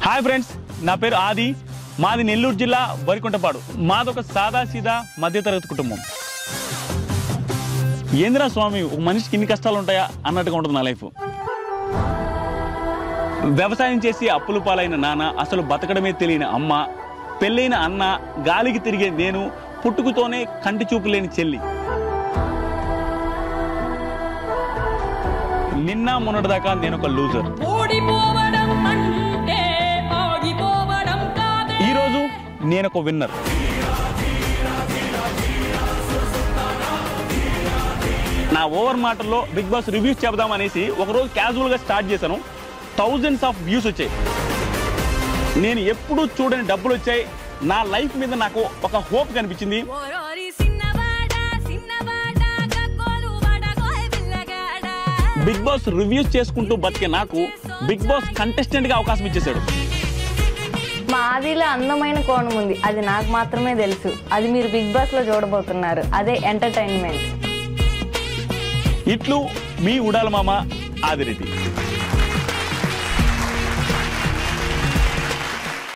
hi friends నా పేరు ఆది మాది నెల్లూరు జిల్లా వరికుంటపాడు మాదొక సాదా సీదా మధ్యతరగతి కుటుంబం ఏంద్రా స్వామి ఒక మనిషికి ఇన్ని కష్టాలు ఉంటాయా అన్నట్టుగా ఉంటుంది నా లైఫ్ వ్యవసాయం చేసి అప్పులు పాలైన నాన్న అసలు బతకడమే తెలియని అమ్మ పెళ్ళైన అన్న గాలికి తిరిగే నేను పుట్టుకతోనే కంటి చూపు లేని చెల్లి నిన్న మొన్నటిదాకా నేను ఒక లూజర్ ఓడిపోవడం అంటే ఆగిపోవడం కాదే ఈరోజు నేను ఒక విన్నర్ నా ఓవర్ మాటల్లో బిగ్ బాస్ రివ్యూస్ చెబుదాం అనేసి ఒకరోజు క్యాజువల్గా స్టార్ట్ చేశాను థౌజండ్స్ ఆఫ్ వ్యూస్ వచ్చాయి నేను ఎప్పుడూ చూడని డబ్బులు వచ్చాయి నా లైఫ్ మీద నాకు ఒక హోప్ కనిపించింది ఓరోరి సిన్నవాడా సిన్నవాడా గగ్గోలు వడగోయ్ పిల్లగాడా బిగ్ బాస్ రివ్యూస్ చేసుకుంటూ బతికే నాకు బిగ్ బాస్ కంటెస్టెంట్గా అవకాశం ఇచ్చేశాడు మా ఆదిలో అందమైన కోణం ఉంది అది నాకు మాత్రమే తెలుసు అది మీరు బిగ్ బాస్ లో చూడబోతున్నారు అదే ఎంటర్టైన్మెంట్ ఇట్లు మీ ఉడాల మామ ఆదిరెడ్డి